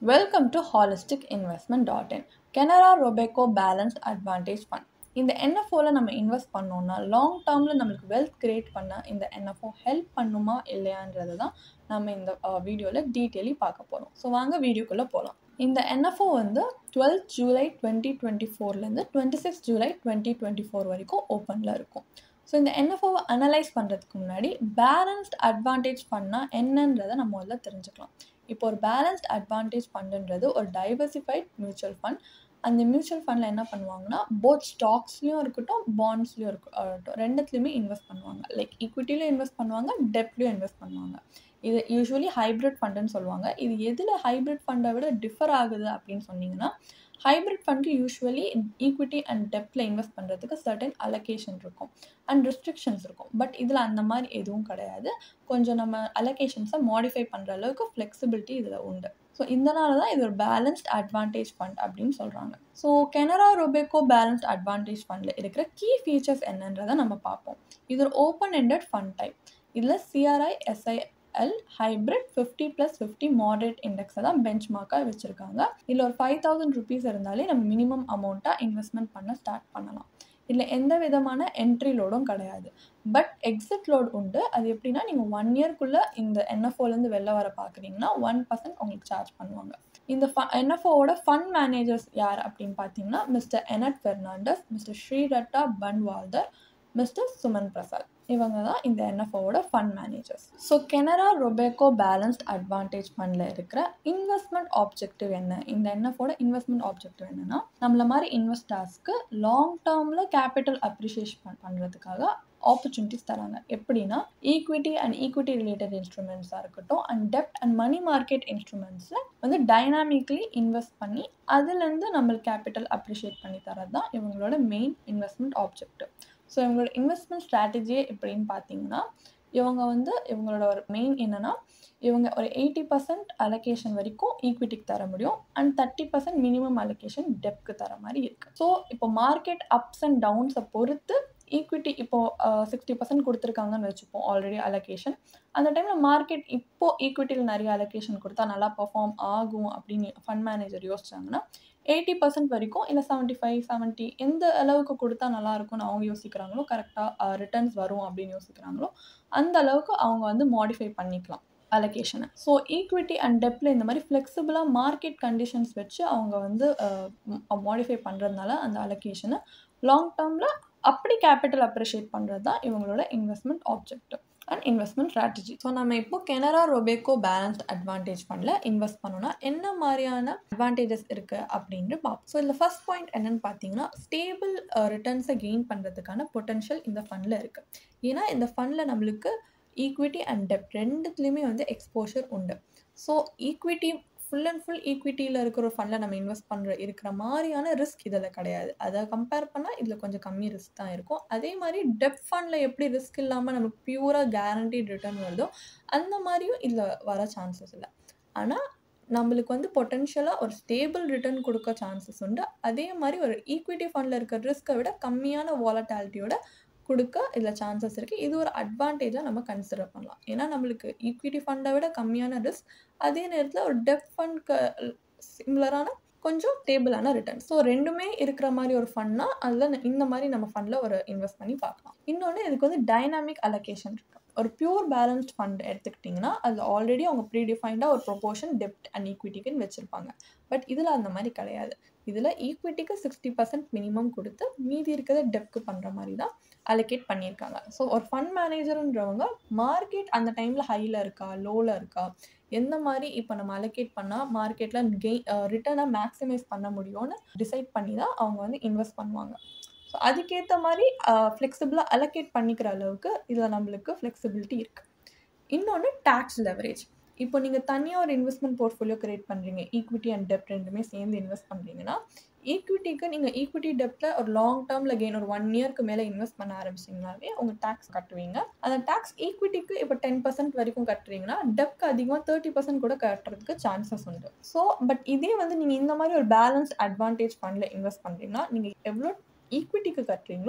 welcome to holistic investment dot in Canara Robeco balanced advantage fund இந்த என்எஃப்ஓவில் நம்ம invest பண்ணோம்னா லாங் டேர்மில் நம்மளுக்கு வெல்த் கிரியேட் பண்ண இந்த என்எஃப்ஓ ஹெல்ப் பண்ணுமா இல்லையான்றது தான் நம்ம இந்த வீடியோவில் டீட்டெயிலி பார்க்க போகிறோம் ஸோ வாங்க வீடியோக்குள்ளே போகலாம் இந்த என்எஃப்ஓ வந்து டுவெல்த் ஜூலை டுவெண்ட்டி டுவெண்ட்டி ஃபோர்லேருந்து twenty six July twenty twenty four வரைக்கும் ஓப்பனில் இருக்கும் ஸோ இந்த என்எஃப்ஓவை அனலைஸ் பண்ணுறதுக்கு முன்னாடி பேலன்ஸ்ட் அட்வான்டேஜ் ஃபண்ட்னா என்னன்றதை நம்ம முதல்ல தெரிஞ்சுக்கலாம் இப்போ ஒரு பேலன்ஸ்ட் அட்வான்டேஜ் ஃபண்டுன்றது ஒரு டைவர்சிஃபைட் மியூச்சுவல் ஃபண்ட் அந்த மியூச்சுவல் ஃபண்டில் என்ன பண்ணுவாங்கன்னா போத் ஸ்டாக்ஸ்லேயும் இருக்கட்டும் பாண்ட்ஸ்லேயும் இருக்கட்டும் ரெண்டுத்துலேயுமே இன்வெஸ்ட் பண்ணுவாங்க லைக் ஈக்விட்டிலையும் இன்வெஸ்ட் பண்ணுவாங்க டெப்ட்லேயும் இன்வெஸ்ட் பண்ணுவாங்க இது யூஸ்வலி ஹைப்ரிட் ஃபண்டுன்னு சொல்லுவாங்க இது எதில் ஹைப்ரிட் ஃபண்டை விட டிஃபர் ஆகுது அப்படின்னு சொன்னீங்கன்னா ஹைப்ரிட் ஃபண்டுக்கு யூஸ்வலி ஈக்விட்டி அண்ட் டெப்டில் இன்வெஸ்ட் பண்ணுறதுக்கு சர்டன் அலோகேஷன் இருக்கும் அண்ட் ரெஸ்ட்ரிக்ஷன்ஸ் இருக்கும் பட் இதில் அந்த மாதிரி எதுவும் கிடையாது கொஞ்சம் நம்ம அலோகேஷன்ஸை மாடிஃபை பண்ணுற அளவுக்கு ஃப்ளெக்சிபிலிட்டி இதில் உண்டு ஸோ இதனால தான் இது ஒரு பேலன்ஸ்ட் அட்வான்டேஜ் ஃபண்ட் அப்படின்னு சொல்கிறாங்க so Canara Robeco balanced advantage ஃபண்டில் இருக்கிற கீ ஃபீச்சர்ஸ் என்னன்றதை நம்ம பார்ப்போம் இது ஒரு ஓப்பன் எண்டட் ஃபண்ட் டைப் இதில் CRISIL hybrid fifty plus fifty moderate இண்டெக்ஸை தான் பெஞ்ச் மார்க்காக வச்சுருக்காங்க இதில் ஒரு ஃபைவ் தௌசண்ட் ருபீஸ் இருந்தாலே நம்ம மினிமம் அமௌண்ட்டாக இன்வெஸ்ட்மெண்ட் பண்ண ஸ்டார்ட் பண்ணலாம் இதில் எந்த விதமான என்ட்ரி லோடும் கிடையாது பட் எக்ஸிட் லோட் உண்டு அது எப்படின்னா நீங்கள் ஒன் இயர்க்குள்ளே இந்த என்எஃப்ஓலேருந்து வெளில வர பார்க்குறீங்கன்னா ஒன் பர்சன்ட் உங்களுக்கு சார்ஜ் பண்ணுவாங்க இந்த ஃப என்எஃப்ஓவோட ஃபண்ட் மேனேஜர்ஸ் யார் அப்படின்னு பார்த்தீங்கன்னா mister Ennette Fernandes mister Shridatta Bhandwaldar mister Suman Prasad இவங்க தான் இந்த என்எஃப்ஓவோட fund managers so Canara Robeco balanced advantage ஃபண்டில் இருக்கிற இன்வெஸ்ட்மெண்ட் ஆப்ஜெக்டிவ் என்ன இந்த என்எஃப்ஓட இன்வெஸ்ட்மெண்ட் ஆப்ஜெக்டிவ் என்னன்னா நம்மள மாதிரி இன்வெஸ்டர்ஸ்க்கு லாங் டேர்மில் கேபிட்டல் அப்ரிஷியேஷன் பண்ணுறதுக்காக ஆப்பர்ச்சுனிட்டிஸ் தராங்க எப்படின்னா ஈக்விட்டி அண்ட் ஈக்விட்டி ரிலேட்டட் இன்ஸ்ட்ருமெண்ட்ஸாக இருக்கட்டும் அண்ட் டெப்ட் அண்ட் மணி மார்க்கெட் இன்ஸ்ட்ருமெண்ட்ஸில் வந்து டைனாமிக்லி இன்வெஸ்ட் பண்ணி அதுலேருந்து நம்மளுக்கு கேபிட்டல் அப்ரிஷியேட் பண்ணி தரது தான் இவங்களோட மெயின் இன்வெஸ்ட்மெண்ட் ஆப்ஜெக்டிவ் ஸோ இவங்களோட இன்வெஸ்ட்மெண்ட் ஸ்ட்ராட்டஜியே எப்படின்னு பார்த்தீங்கன்னா இவங்க வந்து இவங்களோட ஒரு மெயின் என்னென்னா இவங்க ஒரு எயிட்டி பர்சன்ட் அலோகேஷன் வரைக்கும் ஈக்விட்டிக்கு தர முடியும் and thirty percent minimum allocation டெப்க்கு தர மாதிரி இருக்குது ஸோ இப்போ மார்க்கெட் அப்ஸ் அண்ட் டவுன்ஸை பொறுத்து ஈக்விட்டி இப்போது சிக்ஸ்டி பர்சன்ட் கொடுத்துருக்காங்கன்னு வச்சுப்போம் ஆல்ரெடி அலோகேஷன் அந்த டைமில் மார்க்கெட் இப்போது ஈக்விட்டியில் நிறைய அலோகேஷன் கொடுத்தா நல்லா பர்ஃபார்ம் ஆகும் அப்படின்னு ஃபண்ட் மேனேஜர் யோசிச்சாங்கன்னா எயிட்டி பர்சன்ட் வரைக்கும் இல்லை செவன்ட்டி ஃபைவ் செவன்ட்டி எந்த அளவுக்கு கொடுத்தா நல்லாயிருக்கும்னு அவங்க யோசிக்கிறாங்களோ கரெக்டாக ரிட்டர்ன்ஸ் வரும் அப்படின்னு யோசிக்கிறாங்களோ அந்த அளவுக்கு அவங்க வந்து மாடிஃபை பண்ணிக்கலாம் அலோகேஷனை ஸோ ஈக்விட்டி அண்ட் டெப்பில் இந்த மாதிரி ஃப்ளெக்சிபிளாக மார்க்கெட் கண்டிஷன்ஸ் வச்சு அவங்க வந்து மாடிஃபை பண்ணுறதுனால அந்த அலோகேஷனை லாங் டேர்மில் அப்படி கேபிட்டல் அப்ரிஷியேட் பண்ணுறது தான் இவங்களோட investment objective and investment strategy so நம்ம இப்போ கெனரா ரொபேக்கோ பேலன்ஸ்ட் அட்வான்டேஜ் ஃபண்டில் இன்வெஸ்ட் பண்ணோம்னா என்ன மாதிரியான அட்வான்டேஜஸ் இருக்குது அப்படின்னு பார்ப்போம் ஸோ இதில் ஃபஸ்ட் பாயிண்ட் என்னென்னு பார்த்தீங்கன்னா ஸ்டேபிள் ரிட்டர்ன்ஸை கெயின் பண்ணுறதுக்கான பொட்டன்ஷியல் இந்த ஃபண்டில் இருக்குது ஏன்னா இந்த ஃபண்டில் நம்மளுக்கு ஈக்விட்டி அண்ட் டெப்ட் ரெண்டுத்துலேயுமே வந்து எக்ஸ்போஷர் உண்டு so equity full and full ஈக்விட்டியில் இருக்கிற ஒரு ஃபண்டில் நம்ம இன்வெஸ்ட் பண்ணுற இருக்கிற மாதிரியான ரிஸ்க் இதில் கிடையாது அதை கம்பேர் பண்ணால் இதில் கொஞ்சம் கம்மி ரிஸ்க் தான் இருக்கும் அதே மாதிரி டெப் ஃபண்டில் எப்படி ரிஸ்க் இல்லாமல் நமக்கு பியூராக கேரண்டீட் ரிட்டர்ன் வருதோ அந்த மாதிரியும் இதில் வர சான்சஸ் இல்லை ஆனால் நம்மளுக்கு வந்து பொட்டென்ஷியலாக ஒரு ஸ்டேபிள் ரிட்டர்ன் கொடுக்க சான்சஸ் உண்டு அதே மாதிரி ஒரு ஈக்விட்டி ஃபண்டில் இருக்கிற ரிஸ்க்கை விட கம்மியான வாலட்டாலிட்டியோட கொடுக்க இதில் சான்சஸ் இருக்குது இது ஒரு அட்வான்டேஜாக நம்ம கன்சிடர் பண்ணலாம் ஏன்னா நம்மளுக்கு ஈக்விட்டி ஃபண்டை விட கம்மியான ரிஸ்க் அதே நேரத்தில் ஒரு டெப் ஃபண்ட்க்கு சிமிலரான கொஞ்சம் ஸ்டேபிளான ரிட்டர்ன் ஸோ ரெண்டுமே இருக்கிற மாதிரி ஒரு ஃபண்ட்னா அதில் இந்த மாதிரி நம்ம ஃபண்டில் ஒரு இன்வெஸ்ட் பண்ணி பார்க்கலாம் இன்னொன்று இதுக்கு வந்து டைனாமிக் அலோகேஷன் இருக்கு ஒரு பியூர் பேலன்ஸ்ட் ஃபண்ட் எடுத்துக்கிட்டிங்கன்னா அதில் ஆல்ரெடி அவங்க ப்ரீடிஃபைண்டாக ஒரு ப்ரொபோர்ஷன் டெப்ட் அண்ட் ஈக்விட்டிக்குன்னு வச்சுருப்பாங்க பட் இதில் அந்த மாதிரி கிடையாது இதில் ஈக்விட்டிக்கு சிக்ஸ்டி பர்சன்ட் மினிமம் கொடுத்து மீதி இருக்கிறத டெப்க்கு பண்ணுற மாதிரி தான் அலோகேட் பண்ணியிருக்காங்க ஸோ ஒரு ஃபண்ட் மேனேஜருன்றவங்க மார்க்கெட் அந்த டைமில் ஹையில் இருக்கா லோவில் இருக்கா எந்த மாதிரி இப்போ நம்ம அலோகேட் பண்ணால் மார்க்கெட்டில் கெய் ரிட்டர்னை மேக்ஸிமைஸ் பண்ண முடியும்னு டிசைட் பண்ணி தான் அவங்க வந்து இன்வெஸ்ட் பண்ணுவாங்க ஸோ அதுக்கேற்ற மாதிரி ஃப்ளெக்சிபிளாக அலோகேட் பண்ணிக்கிற அளவுக்கு இதில் நம்மளுக்கு ஃப்ளெக்சிபிலிட்டி இருக்குது இன்னொன்று டேக்ஸ் லெவரேஜ் இப்போ நீங்கள் தனியாக ஒரு இன்வெஸ்ட்மெண்ட் போர்ட்ஃபோலியோ கிரியேட் பண்ணுறீங்க ஈக்விட்டி அண்ட் டெப்ட் ரெண்டுமே சேர்ந்து இன்வெஸ்ட் பண்ணுறீங்கன்னா ஈக்விட்டிக்கு நீங்கள் ஈக்விட்டி டெப்ட்டில் ஒரு லாங் டேர்மில் கெயின் ஒரு ஒன் இயர்க்கு மேலே இன்வெஸ்ட் பண்ண ஆரம்பிச்சிங்கனாலே உங்கள் டேக்ஸ் கட்டுவீங்க அந்த டேக்ஸ் ஈக்விட்டிக்கு இப்போ டென் பர்சன்ட் வரைக்கும் கட்டுறீங்கன்னா டெப்க்கு அதிகமாக தேர்ட்டி பர்சன்ட் கூட கட்டுறதுக்கு சான்சஸ் உண்டு ஸோ பட் இதே வந்து நீங்கள் இந்த மாதிரி ஒரு பேலன்ஸ் அட்வான்டேஜ் ஃபண்டில் இன்வெஸ்ட் பண்ணுறீங்கன்னா நீங்கள் எவ்வளோ ஈக்விட்டிக்கு கட்டுறீங்களோ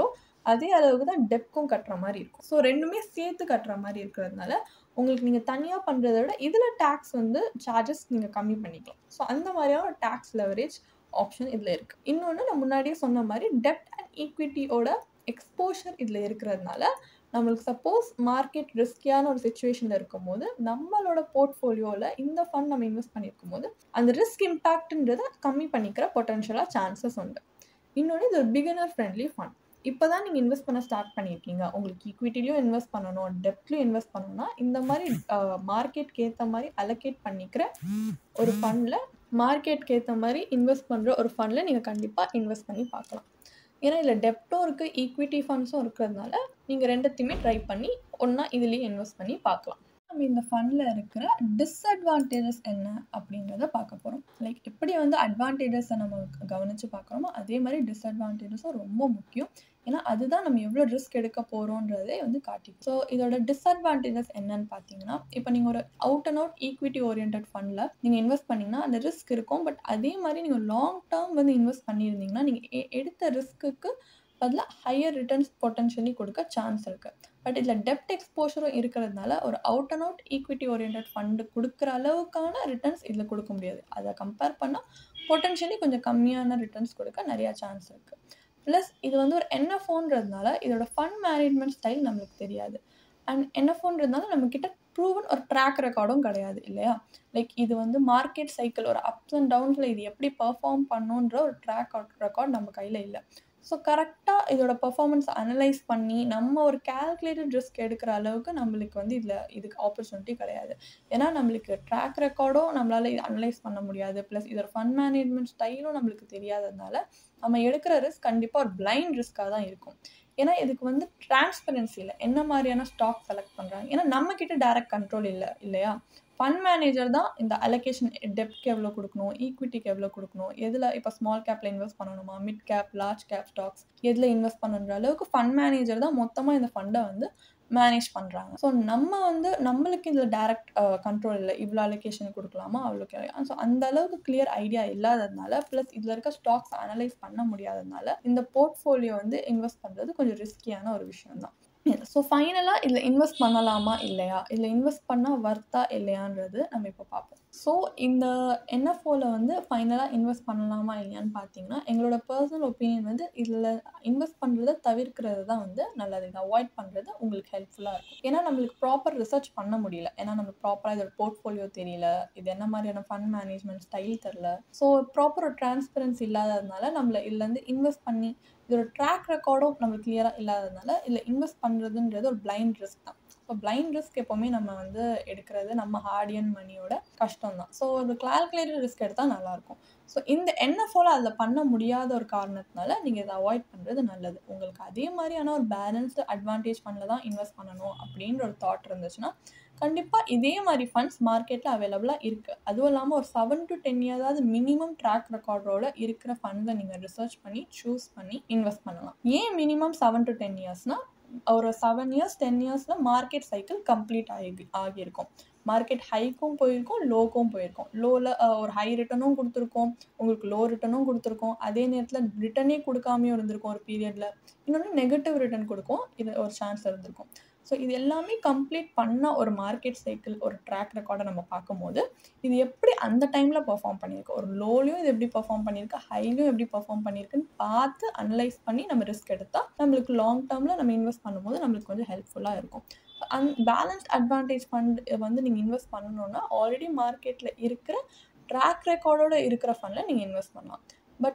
அதே அளவுக்கு தான் டெப்க்கும் கட்டுற மாதிரி இருக்கும் ஸோ ரெண்டுமே சேர்த்து கட்டுற மாதிரி இருக்கிறதுனால உங்களுக்கு நீங்கள் தனியாக பண்ணுறத விட இதில் டேக்ஸ் வந்து சார்ஜஸ் நீங்கள் கம்மி பண்ணிக்கலாம் ஸோ அந்த மாதிரியான ஒரு டேக்ஸ் லெவரேஜ் ஆப்ஷன் இதில் இருக்குது இன்னொன்று நான் முன்னாடியே சொன்ன மாதிரி டெப்ட் அண்ட் ஈக்விட்டியோட எக்ஸ்போஷர் இதில் இருக்கிறதுனால நம்மளுக்கு சப்போஸ் மார்க்கெட் ரிஸ்கியான ஒரு சுச்சுவேஷனில் இருக்கும்போது நம்மளோட போர்ட்ஃபோலியோவில் இந்த ஃபண்ட் நம்ம இன்வெஸ்ட் பண்ணியிருக்கும் போது அந்த ரிஸ்க் இம்பேக்ட்ன்றதை கம்மி பண்ணிக்கிற பொட்டன்ஷியலாக சான்சஸ் உண்டு இன்னொன்று இது ஒரு பிகினர் ஃப்ரெண்ட்லி ஃபண்ட் இப்போ தான் நீங்கள் இன்வெஸ்ட் பண்ண ஸ்டார்ட் பண்ணியிருக்கீங்க உங்களுக்கு ஈக்விட்டிலையும் இன்வெஸ்ட் பண்ணணும் டெப்ட்லையும் இன்வெஸ்ட் பண்ணணும்னா இந்த மாதிரி மார்க்கெட்க்கு ஏற்ற மாதிரி அலோகேட் பண்ணிக்கிற ஒரு ஃபண்டில் மார்க்கெட்க்கு ஏற்ற மாதிரி இன்வெஸ்ட் பண்ணுற ஒரு ஃபண்டில் நீங்கள் கண்டிப்பாக இன்வெஸ்ட் பண்ணி பார்க்கலாம் ஏன்னா இதில் டெப்ட்டும் இருக்குது ஈக்விட்டி ஃபண்ட்ஸும் இருக்கிறதுனால நீங்கள் ரெண்டுத்தையுமே ட்ரை பண்ணி ஒன்றா இதுலேயே இன்வெஸ்ட் பண்ணி பார்க்கலாம் நம்ம இந்த ஃபண்டில் இருக்கிற டிஸ்அட்வான்டேஜஸ் என்ன அப்படின்றத பார்க்க போகிறோம் லைக் எப்படி வந்து அட்வான்டேஜஸை நம்ம கவனித்து பார்க்குறோமோ அதே மாதிரி டிஸ்அட்வான்டேஜஸும் ரொம்ப முக்கியம் ஏன்னா அதுதான் நம்ம எவ்வளோ ரிஸ்க் எடுக்க போகிறோன்றதே வந்து காட்டி ஸோ இதோட டிஸ்அட்வான்டேஜஸ் என்னன்னு பார்த்தீங்கன்னா இப்போ நீங்கள் ஒரு out and out equity orient ஃபண்டில் நீங்கள் இன்வெஸ்ட் பண்ணிங்கன்னா அந்த ரிஸ்க் இருக்கும் பட் அதே மாதிரி நீங்கள் லாங் டேர்ம் வந்து இன்வெஸ்ட் பண்ணியிருந்தீங்கன்னா நீங்கள் எடுத்த ரிஸ்க்குக்கு பதிலாக ஹையர் ரிட்டர்ன்ஸ் பொட்டன்ஷியலி கொடுக்க சான்ஸ் இருக்குது பட் இதில் டெப்ட் எக்ஸ்போஷரும் இருக்கிறதுனால ஒரு out and out equity orient fund கொடுக்குற அளவுக்கான ரிட்டர்ன்ஸ் இதில் கொடுக்க முடியாது அதை கம்பேர் பண்ணால் பொட்டன்ஷியலி கொஞ்சம் கம்மியான ரிட்டர்ன்ஸ் கொடுக்க நிறையா சான்ஸ் இருக்குது ப்ளஸ் இது வந்து ஒரு என்எஃப்ஓன்றதுனால இதோட ஃபண்ட் மேனேஜ்மெண்ட் ஸ்டைல் நம்மளுக்கு தெரியாது அண்ட் என்எஃப்ஓன்றதுனால நம்மக்கிட்ட ப்ரூவன் ஒரு ட்ராக் ரெக்கார்டும் கிடையாது இல்லையா லைக் இது வந்து மார்க்கெட் சைக்கிள் ஒரு அப்ஸ் அண்ட் டவுன்ஸில் இது எப்படி பர்ஃபார்ம் பண்ணுன்ற ஒரு ட்ராக் ரெக்கார்ட் நம்ம கையில் இல்லை ஸோ கரெக்டாக இதோட பர்ஃபார்மன்ஸ் அனலைஸ் பண்ணி நம்ம ஒரு கேல்குலேட்டட் ரிஸ்க் எடுக்கிற அளவுக்கு நம்மளுக்கு வந்து இதில் இதுக்கு ஆப்பர்ச்சுனிட்டி கிடையாது ஏன்னா நம்மளுக்கு ட்ராக் ரெக்கார்டும் நம்மளால் இது அனலைஸ் பண்ண முடியாது ப்ளஸ் இதோட ஃபண்ட் மேனேஜ்மெண்ட் ஸ்டைலும் நம்மளுக்கு தெரியாததுனால நம்ம எடுக்கிற ரிஸ்க் கண்டிப்பாக ஒரு பிளைண்ட் ரிஸ்க்காக தான் இருக்கும் ஏன்னா இதுக்கு வந்து டிரான்ஸ்பரன்சி இல்லை என்ன மாதிரியான ஸ்டாக் செலக்ட் பண்ணுறாங்க ஏன்னா நம்மக்கிட்ட டேரக்ட் கண்ட்ரோல் இல்லை இல்லையா ஃபண்ட் மேனேஜர் தான் இந்த அலோகேஷன் டெப்ட்க்கு எவ்வளோ கொடுக்கணும் ஈக்விட்டிக்கு எவ்வளோ கொடுக்கணும் எதில் இப்போ ஸ்மால் கேப்பில் இன்வெஸ்ட் பண்ணணுமா mid cap large cap stocks எதில் இன்வெஸ்ட் பண்ணுன்ற அளவுக்கு ஃபண்ட் மேனேஜர் தான் மொத்தமாக இந்த ஃபண்டை வந்து மேனேஜ் பண்ணுறாங்க ஸோ நம்ம வந்து நம்மளுக்கு இதில் டேரக்ட் கண்ட்ரோல் இல்லை இவ்வளோ அலோகேஷன் கொடுக்கலாமா அவ்வளோக்கு ஸோ அந்த அளவுக்கு கிளியர் ஐடியா இல்லாததுனால ப்ளஸ் இதில் இருக்க ஸ்டாக்ஸ் அனலைஸ் பண்ண முடியாததுனால இந்த போர்ட்ஃபோலியோ வந்து இன்வெஸ்ட் பண்ணுறது கொஞ்சம் ரிஸ்கியான ஒரு விஷயம் தான் ஸோ ஃபைனலாக இதில் இன்வெஸ்ட் பண்ணலாமா இல்லையா இதில் இன்வெஸ்ட் பண்ணால் வர்த்தா இல்லையான்றது நம்ம இப்போ பார்ப்போம் ஸோ இந்த என்எஃப்ஓவில் வந்து ஃபைனலாக இன்வெஸ்ட் பண்ணலாமா இல்லையான்னு பார்த்தீங்கன்னா எங்களோட பர்சனல் ஒப்பீனியன் வந்து இதில் இன்வெஸ்ட் பண்ணுறத தவிர்க்கிறது தான் வந்து நல்லது இதை அவாய்ட் பண்ணுறது உங்களுக்கு ஹெல்ப்ஃபுல்லாக இருக்கும் ஏன்னா நம்மளுக்கு ப்ராப்பர் ரிசர்ச் பண்ண முடியல ஏன்னா நம்மளுக்கு ப்ராப்பராக இதோட போர்ட்ஃபோலியோ தெரியல இது என்ன மாதிரியான ஃபண்ட் மேனேஜ்மெண்ட் ஸ்டைல் தெரில ஸோ ப்ராப்பர் ஒரு டிரான்ஸ்பரன்சி இல்லாததுனால நம்மளை இதுலேருந்து இன்வெஸ்ட் பண்ணி இதோட ட்ராக் ரெக்கார்டும் நம்மளுக்கு கிளியராக இல்லாததுனால இதில் இன்வெஸ்ட் பண்ணுறதுன்றது ஒரு பிளைண்ட் ரிஸ்க் தான் ஸோ பிளைண்ட் ரிஸ்க் எப்போவுமே நம்ம வந்து எடுக்கிறது நம்ம ஹார்டியன் மணியோட கஷ்டம் தான் ஸோ ஒரு கால்குலேட்டட் ரிஸ்க் எடுத்தால் நல்லாயிருக்கும் ஸோ இந்த என்எஃப்ஓவில் அதில் பண்ண முடியாத ஒரு காரணத்தினால நீங்கள் இதை அவாய்ட் பண்ணுறது நல்லது உங்களுக்கு அதே மாதிரியான ஒரு பேலன்ஸ்டு அட்வான்டேஜ் ஃபண்டில் தான் இன்வெஸ்ட் பண்ணணும் அப்படின்ற ஒரு தாட் இருந்துச்சுன்னா கண்டிப்பாக இதே மாதிரி ஃபண்ட்ஸ் மார்க்கெட்டில் அவைலபிளாக இருக்குது அதுவும் இல்லாமல் ஒரு செவன் டு டென் இயர்ஸாவது மினிமம் ட்ராக் ரெக்கார்டோட இருக்கிற ஃபண்ட்ஸை நீங்கள் ரிசர்ச் பண்ணி சூஸ் பண்ணி இன்வெஸ்ட் பண்ணலாம் ஏன் மினிமம் செவன் டு டென் இயர்ஸ்னால் ஒரு செவன் இயர்ஸ் டென் இயர்ஸில் மார்க்கெட் சைக்கிள் கம்ப்ளீட் ஆகி ஆகியிருக்கும் மார்க்கெட் ஹைக்கும் போயிருக்கோம் லோக்கும் போயிருக்கோம் லோவில் ஒரு ஹை ரிட்டர்னும் கொடுத்துருக்கோம் உங்களுக்கு லோ ரிட்டர்னும் கொடுத்துருக்கோம் அதே நேரத்தில் ரிட்டர்னே கொடுக்காமையும் இருந்திருக்கும் ஒரு பீரியடில் இன்னொன்று நெகட்டிவ் ரிட்டர்ன் கொடுக்கும் இது ஒரு சான்ஸ் இருந்திருக்கும் ஸோ இது எல்லாமே கம்ப்ளீட் பண்ண ஒரு மார்க்கெட் சைக்கிள் ஒரு ட்ராக் ரெக்கார்டை நம்ம பார்க்கும்போது இது எப்படி அந்த டைமில் பர்ஃபார்ம் பண்ணியிருக்கு ஒரு லோலையும் இது எப்படி பர்ஃபார்ம் பண்ணியிருக்கு ஹைலையும் எப்படி பர்ஃபார்ம் பண்ணியிருக்குன்னு பார்த்து அனலைஸ் பண்ணி நம்ம ரிஸ்க் எடுத்தால் நம்மளுக்கு லாங் டேர்மில் நம்ம இன்வெஸ்ட் பண்ணும்போது நம்மளுக்கு கொஞ்சம் ஹெல்ப்ஃபுல்லாக இருக்கும் அந் பேலன்ஸ்ட் அட்வான்டேஜ் ஃபண்ட் வந்து நீங்கள் இன்வெஸ்ட் பண்ணணுன்னா ஆல்ரெடி மார்க்கெட்டில் இருக்கிற ட்ராக் ரெக்கார்டோட இருக்கிற ஃபண்டில் நீங்கள் இன்வெஸ்ட் பண்ணலாம் பட்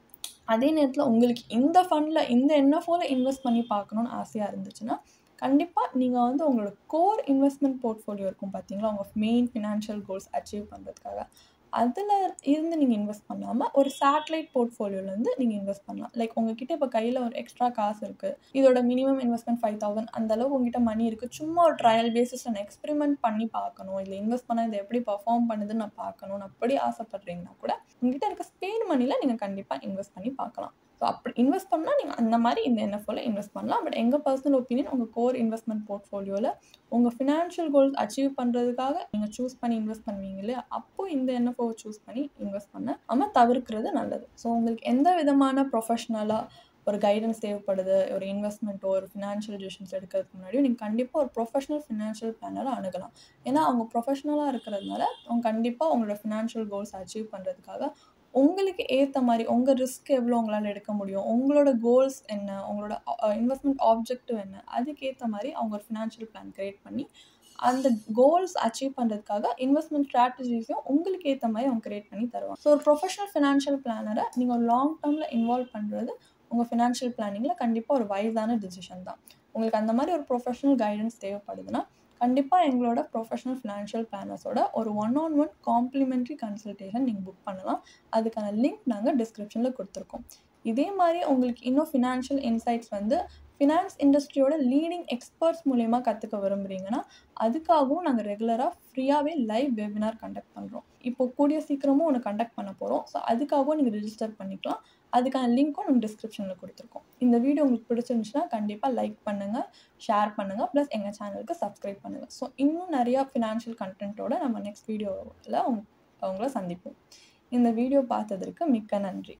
அதே நேரத்தில் உங்களுக்கு இந்த ஃபண்டில் இந்த என்எஃப்ஓவில் இன்வெஸ்ட் பண்ணி பார்க்கணுன்னு ஆசையாக இருந்துச்சுன்னா கண்டிப்பாக நீங்கள் வந்து உங்களோட கோர் இன்வெஸ்ட்மெண்ட் போர்ட்ஃபோலியோ இருக்கும் பார்த்தீங்களா உங்கள் மெயின் ஃபினான்ஷியல் கோல்ஸ் அச்சீவ் பண்ணுறதுக்காக அதில் இருந்து நீங்கள் இன்வெஸ்ட் பண்ணாமல் ஒரு சேட்டலைட் போர்ட்ஃபோலியோலேருந்து நீங்கள் இன்வெஸ்ட் பண்ணலாம் லைக் உங்ககிட்ட இப்போ கையில் ஒரு எக்ஸ்ட்ரா காசு இருக்குது இதோட மினிமம் இன்வெஸ்ட்மெண்ட் ஃபைவ் தௌசண்ட் அந்த அளவுக்கு உங்ககிட்ட மணி இருக்குது சும்மா ஒரு ட்ரையல் பேசிஸில் நான் எக்ஸ்பெரிமெண்ட் பண்ணி பார்க்கணும் இல்லை இன்வெஸ்ட் பண்ணால் இது எப்படி பர்ஃபார்ம் பண்ணுதுன்னு நான் பார்க்கணும்னு அப்படி ஆசைப்பட்றீங்கன்னா கூட உங்ககிட்ட இருக்க ஸ்பெயின் மணியில் நீங்கள் கண்டிப்பாக இன்வெஸ்ட் பண்ணி பார்க்கலாம் ஸோ அப்படி இன்வெஸ்ட் பண்ணால் நீங்கள் அந்த மாதிரி இந்த என்எஃப்ஓவில் இன்வெஸ்ட் பண்ணலாம் பட் எங்கள் பர்சனல் ஒப்பீனியன் உங்கள் கோர் இன்வெஸ்ட்மெண்ட் போர்ட்ஃபோலியோவில் உங்கள் ஃபினான்ஷியல் கோல்ஸ் அச்சீவ் பண்ணுறதுக்காக நீங்கள் சூஸ் பண்ணி இன்வெஸ்ட் பண்ணுவீங்க இல்லையா அப்போ இந்த என்எஃப்ஓவை சூஸ் பண்ணி இன்வெஸ்ட் பண்ண நம்ம தவிர்க்கிறது நல்லது ஸோ உங்களுக்கு எந்த விதமான ப்ரொஃபஷ்னலாக ஒரு கைடன்ஸ் தேவைப்படுது ஒரு இன்வெஸ்ட்மெண்ட்டோ ஒரு ஃபினான்ஷியல் டிசிஷன்ஸ் எடுக்கிறதுக்கு முன்னாடியும் நீங்கள் கண்டிப்பாக ஒரு ப்ரொஃபஷனல் ஃபினான்ஷியல் பிளானரை அணுகலாம் ஏன்னா அவங்க ப்ரொஃபஷனலாக இருக்கிறதுனால அவங்க கண்டிப்பாக உங்களோட ஃபினான்ஷியல் கோல்ஸ் அச்சீவ் பண்ணுறதுக்காக உங்களுக்கு ஏற்ற மாதிரி உங்கள் ரிஸ்க் எவ்வளோ உங்களால் எடுக்க முடியும் உங்களோட கோல்ஸ் என்ன உங்களோட இன்வெஸ்ட்மெண்ட் ஆப்ஜெக்டிவ் என்ன அதுக்கேற்ற மாதிரி அவங்க ஒரு ஃபினான்ஷியல் பிளான் க்ரியேட் பண்ணி அந்த கோல்ஸ் அச்சீவ் பண்ணுறதுக்காக இன்வெஸ்ட்மெண்ட் ஸ்ட்ராட்டஜிஸையும் உங்களுக்கு ஏற்ற மாதிரி அவங்க க்ரியேட் பண்ணி தருவாங்க ஸோ ஒரு ப்ரொஃபஷனல் ஃபினான்ஷியல் பிளானரை நீங்கள் ஒரு லாங் டேர்மில் இன்வால்வ் பண்ணுறது உங்கள் ஃபினான்ஷியல் பிளானிங்கில் கண்டிப்பாக ஒரு வைஸான டிசிஷன் தான் உங்களுக்கு அந்த மாதிரி ஒரு ப்ரொஃபஷனல் கைடன்ஸ் தேவைப்படுதுன்னா கண்டிப்பாக எங்களோட ப்ரொஃபஷனல் ஃபினான்ஷியல் பிளானர்ஸோட ஒரு one on one complimentary consultation நீங்கள் புக் பண்ணலாம் அதுக்கான லிங்க் நாங்கள் டிஸ்கிரிப்ஷனில் கொடுத்துருக்கோம் இதே மாதிரி உங்களுக்கு இன்னும் ஃபினான்ஷியல் இன்சைட்ஸ் வந்து ஃபினான்ஸ் இண்டஸ்ட்ரியோட லீடிங் எக்ஸ்பர்ட்ஸ் மூலயமா கற்றுக்க விரும்புகிறீங்கன்னா அதுக்காகவும் நாங்கள் ரெகுலராக ஃப்ரீயாகவே லைவ் வெபினார் கண்டக்ட் பண்ணுறோம் இப்போ கூடிய சீக்கிரமும் ஒன்று கண்டக்ட் பண்ண போகிறோம் ஸோ அதுக்காகவும் நீங்கள் ரிஜிஸ்டர் பண்ணிக்கலாம் அதுக்கான லிங்க்கும் நம்ம டிஸ்கிரிப்ஷனில் கொடுத்துருக்கோம் இந்த வீடியோ உங்களுக்கு பிடிச்சிருந்துச்சுன்னா கண்டிப்பாக லைக் பண்ணுங்கள் ஷேர் பண்ணுங்கள் ப்ளஸ் எங்கள் சேனலுக்கு சப்ஸ்கிரைப் பண்ணுங்கள் ஸோ இன்னும் நிறையா ஃபினான்ஷியல் கண்டென்ட்டோட நம்ம நெக்ஸ்ட் வீடியோவில் உங்க உங்களை சந்திப்போம் இந்த வீடியோ பார்த்ததற்கு மிக்க நன்றி